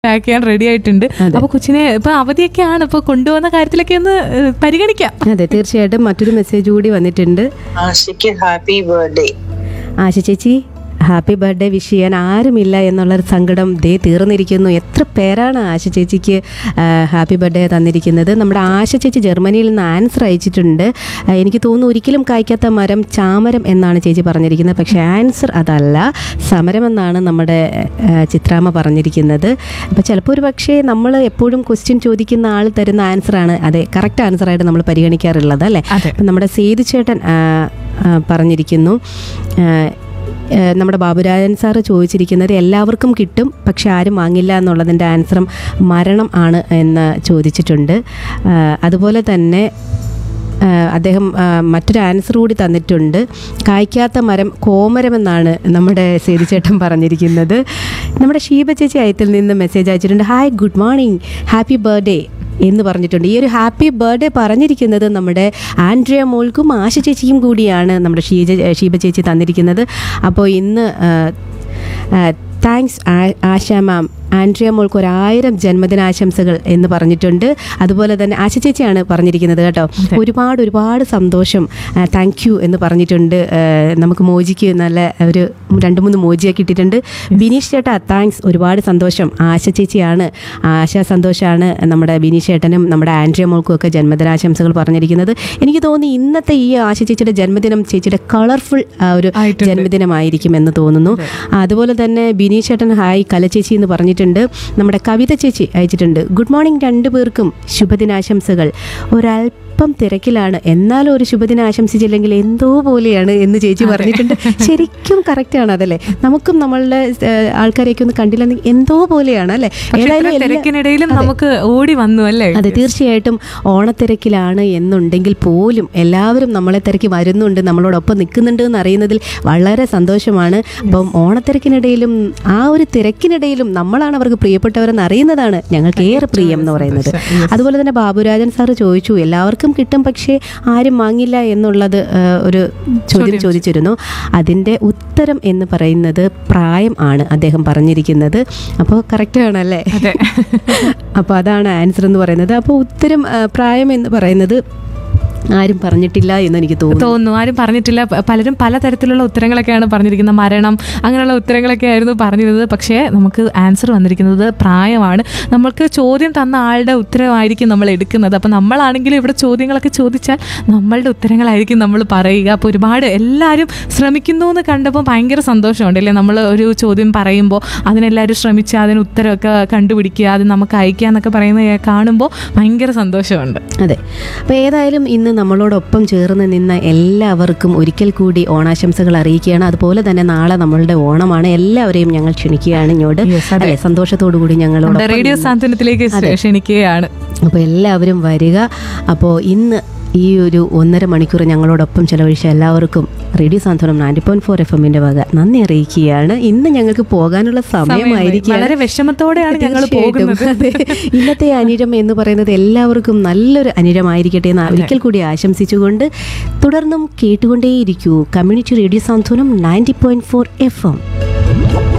Pack ചെയ്യാൻ ready ആയിട്ടുണ്ട് അതെ. അപ്പൊ കൊച്ചിനെ ഇപ്പൊ അവധിയൊക്കെയാണ് ഇപ്പൊ കൊണ്ടുപോകുന്ന കാര്യത്തിലൊക്കെ ഒന്ന് ഏഹ്, പരിഗണിക്കാം അതെ തീർച്ചയായിട്ടും മറ്റൊരു മെസ്സേജ് കൂടി വന്നിട്ടുണ്ട് ആശയ്ക്ക് ഹാപ്പി ബർത്ത്ഡേ ആശ ചേച്ചി ഹാപ്പി ബർത്ത്ഡേ വിഷ് ചെയ്യാൻ ആരുമില്ല എന്നുള്ളൊരു സങ്കടം ദേ തീർന്നിരിക്കുന്നു എത്ര പേരാണ് ആശ ചേച്ചിക്ക് ആ, ഹാപ്പി ബർത്ത്ഡേ തന്നിരിക്കുന്നത് നമ്മുടെ ആശ ചേച്ചി ജർമ്മനിയിൽ നിന്ന് ആൻസർ അയച്ചിട്ടുണ്ട് ആ, എനിക്ക് തോന്നുന്നു ഒരിക്കലും കായ്ക്കാത്ത മരം ചാമരം എന്നാണ് ചേച്ചി പറഞ്ഞിരിക്കുന്നത് പക്ഷേ ആൻസർ അതല്ല സമരം എന്നാണ് നമ്മുടെ ആ, ചിത്രാമ്മ പറഞ്ഞിരിക്കുന്നത് അപ്പോൾ ചിലപ്പോൾ ഒരു പക്ഷേ നമ്മൾ എപ്പോഴും ക്വസ്റ്റ്യൻ ചോദിക്കുന്ന ആൾ തരുന്ന ആൻസറാണ് അതെ കറക്റ്റ് ആൻസറായിട്ട് നമ്മൾ പരിഗണിക്കാറുള്ളത് അല്ലേ അതെ. അപ്പം നമ്മുടെ സേതു ചേട്ടൻ ആ, ആ, പറഞ്ഞിരിക്കുന്നു ആ, ആ, നമ്മുടെ ബാബുരാജൻ സാറ് ചോദിച്ചിരിക്കുന്നത് എല്ലാവർക്കും കിട്ടും പക്ഷെ ആരും വാങ്ങില്ല എന്നുള്ളതിൻ്റെ ആൻസറും മരണം ആണ് എന്ന് ചോദിച്ചിട്ടുണ്ട് ആ, അതുപോലെ തന്നെ ആ, അദ്ദേഹം ആ, മറ്റൊരു ആൻസർ കൂടി തന്നിട്ടുണ്ട് കായ്ക്കാത്ത മരം കോമരമെന്നാണ് നമ്മുടെ സേതുചേട്ടൻ പറഞ്ഞിരിക്കുന്നത് നമ്മുടെ ഷീബ ചേച്ചി അയത്തിൽ നിന്ന് മെസ്സേജ് അയച്ചിട്ടുണ്ട് hi good morning happy birthday എന്ന് പറഞ്ഞിട്ടുണ്ട് ഈ ഒരു ഹാപ്പി ബർത്ത്ഡേ പറഞ്ഞിരിക്കുന്നത് നമ്മുടെ ആൻഡ്രിയ മോൾക്കും ആശ ചേച്ചിക്കും കൂടിയാണ് നമ്മുടെ ഷീജ ഷീബ ചേച്ചി തന്നിരിക്കുന്നത് അപ്പോൾ ഇന്ന് താങ്ക്സ് ആശ മാം ആൻഡ്രിയ മോൾക്ക് ഒരായിരം ജന്മദിനാശംസകൾ എന്ന് പറഞ്ഞിട്ടുണ്ട് അതുപോലെ തന്നെ ആശ ചേച്ചിയാണ് പറഞ്ഞിരിക്കുന്നത് കേട്ടോ ഒരുപാട് ഒരുപാട് സന്തോഷം താങ്ക് യു എന്ന് പറഞ്ഞിട്ടുണ്ട് ആ, നമുക്ക് മോജിക്ക് നല്ല ഒരു രണ്ട് മൂന്ന് മോജിയൊക്കെ ഇട്ടിട്ടുണ്ട് ബിനീഷ് ചേട്ടാ താങ്ക്സ് ഒരുപാട് സന്തോഷം ആശ ചേച്ചിയാണ് ആശ സന്തോഷമാണ് നമ്മുടെ ബിനീഷ് ചേട്ടനും നമ്മുടെ ആൻഡ്രിയ മോൾക്കും ഒക്കെ ജന്മദിനാശംസകൾ പറഞ്ഞിരിക്കുന്നത് എനിക്ക് തോന്നി ഇന്നത്തെ ഈ ആശ ചേച്ചിയുടെ ജന്മദിനം ചേച്ചിയുടെ കളർഫുൾ ഒരു ആയിട്ടുണ്ട്. ജന്മദിനമായിരിക്കും എന്ന് തോന്നുന്നു അതുപോലെ തന്നെ ബിനീഷ് ചേട്ടൻ ഹായ് കലച്ചേച്ചി എന്ന് പറഞ്ഞിട്ടുണ്ട് നമ്മുടെ കവിത ചേച്ചി അയച്ചിട്ടുണ്ട് ഗുഡ് മോർണിംഗ് രണ്ടു പേർക്കും ശുഭദിനാശംസകൾ ഒരല്പം തിരക്കിലാണ് എന്നാലും ഒരു ശുഭദിനം ആശംസിച്ചില്ലെങ്കിൽ എന്തോ പോലെയാണ് എന്ന് ചേച്ചി പറഞ്ഞിട്ടുണ്ട് ശരിക്കും കറക്റ്റ് ആണ് അതല്ലേ നമുക്കും നമ്മളുടെ ഏഹ്, ആൾക്കാരെയൊക്കെ ഒന്ന് കണ്ടില്ലെങ്കിൽ എന്തോ പോലെയാണ് അല്ലേ പക്ഷെ ഇത്ര എല്ലാ- തിരക്കിനിടയിലും അതെ. നമുക്ക് ഓടി വന്നു അല്ലേ അതെ തീർച്ചയായിട്ടും ഓണത്തിരക്കിലാണ് എന്നുണ്ടെങ്കിൽ പോലും എല്ലാവരും നമ്മളെ തിരക്കി വരുന്നുണ്ട് നമ്മളോടൊപ്പം നിൽക്കുന്നുണ്ട് എന്ന് അറിയുന്നതിൽ വളരെ സന്തോഷമാണ് അപ്പം ഓണത്തിരക്കിനിടയിലും ആ ഒരു തിരക്കിനിടയിലും നമ്മളാണ് അവർക്ക് പ്രിയപ്പെട്ടവരെന്ന് അറിയുന്നതാണ് ഞങ്ങൾക്ക് ഏറെ പ്രിയം എന്ന് പറയുന്നത് അതുപോലെ തന്നെ ബാബുരാജൻ സാറ് ചോദിച്ചു എല്ലാവർക്കും കിട്ടും പക്ഷേ ആരും വാങ്ങില്ല എന്നുള്ളത് ആ, ഒരു ചോദ്യം ചോദിച്ചിരുന്നു അതിൻ്റെ ഉത്തരം എന്ന് പറയുന്നത് പ്രായം ആണ് അദ്ദേഹം പറഞ്ഞിരിക്കുന്നത് അപ്പോൾ കറക്റ്റ് ആണല്ലേ അതെ അപ്പോൾ അതാണ് ആൻസർ എന്ന് പറയുന്നത് അപ്പോൾ ഉത്തരം ആ, പ്രായം എന്ന് പറയുന്നത് ആരും പറഞ്ഞിട്ടില്ല എന്ന് എനിക്ക് തോന്നുന്നു തോന്നുന്നു ആരും പറഞ്ഞിട്ടില്ല പ- പലരും പലതരത്തിലുള്ള ഉത്തരങ്ങളൊക്കെയാണ് പറഞ്ഞിരിക്കുന്നത് മരണം അങ്ങനെയുള്ള ഉത്തരങ്ങളൊക്കെ ആയിരുന്നു പറഞ്ഞിരുന്നത് പക്ഷേ നമുക്ക് ആൻസർ വന്നിരിക്കുന്നത് പ്രായമാണ് നമ്മൾക്ക് ചോദ്യം തന്ന ആളുടെ ഉത്തരമായിരിക്കും നമ്മൾ എടുക്കുന്നത് അപ്പം നമ്മളാണെങ്കിലും ഇവിടെ ചോദ്യങ്ങളൊക്കെ ചോദിച്ചാൽ നമ്മളുടെ ഉത്തരങ്ങളായിരിക്കും നമ്മൾ പറയുക അപ്പോൾ ഒരുപാട് എല്ലാവരും ശ്രമിക്കുന്നു എന്ന് കണ്ടപ്പോൾ ഭയങ്കര സന്തോഷമുണ്ട് അല്ലേ നമ്മൾ ഒരു ചോദ്യം പറയുമ്പോൾ അതിനെല്ലാവരും ശ്രമിച്ച് അതിന് ഉത്തരമൊക്കെ കണ്ടുപിടിക്കുക അത് നമുക്ക് അയക്കുക എന്നൊക്കെ പറയുന്നത് കാണുമ്പോൾ ഭയങ്കര സന്തോഷമുണ്ട് അതെ അപ്പോൾ ഏതായാലും ഇന്ന് നമ്മളോടൊപ്പം ചേർന്ന് നിന്ന എല്ലാവർക്കും ഒരിക്കൽ കൂടി ഓണാശംസകൾ അറിയിക്കുകയാണ് അതുപോലെ തന്നെ നാളെ നമ്മളുടെ ഓണമാണ് എല്ലാവരെയും ഞങ്ങൾ ക്ഷണിക്കുകയാണ് ഇങ്ങോട്ട് Yes, അതെ. അല്ലെ സന്തോഷത്തോടു കൂടി നമ്മുടെ ഞങ്ങളോട് റേഡിയോ സാന്ത്വനത്തിലേക്ക് ക്ഷണിക്കുകയാണ് അപ്പോൾ എല്ലാവരും വരിക അപ്പോൾ ഇന്ന് ഈ ഒരു ഒന്നര മണിക്കൂർ ഞങ്ങളോടൊപ്പം ചെലവഴിച്ച എല്ലാവർക്കും radio Santhwanam ninety point four F എമ്മിന്റെ വക നന്ദി അറിയിക്കുകയാണ് ഇന്ന് ഞങ്ങൾക്ക് പോകാനുള്ള സമയമായിരിക്കും വളരെ വിഷമത്തോടെയാണ് ഞങ്ങൾ തീർച്ചയായിട്ടും. പോകുന്നത് അതെ. ഇന്നത്തെ അനിരം എന്ന് പറയുന്നത് എല്ലാവർക്കും നല്ലൊരു അനിരമായിരിക്കട്ടെ എന്ന് ഒരിക്കൽ കൂടി ആശംസിച്ചുകൊണ്ട് തുടർന്നും കേട്ടുകൊണ്ടേയിരിക്കൂ community radio Santhwanam ninety point four F M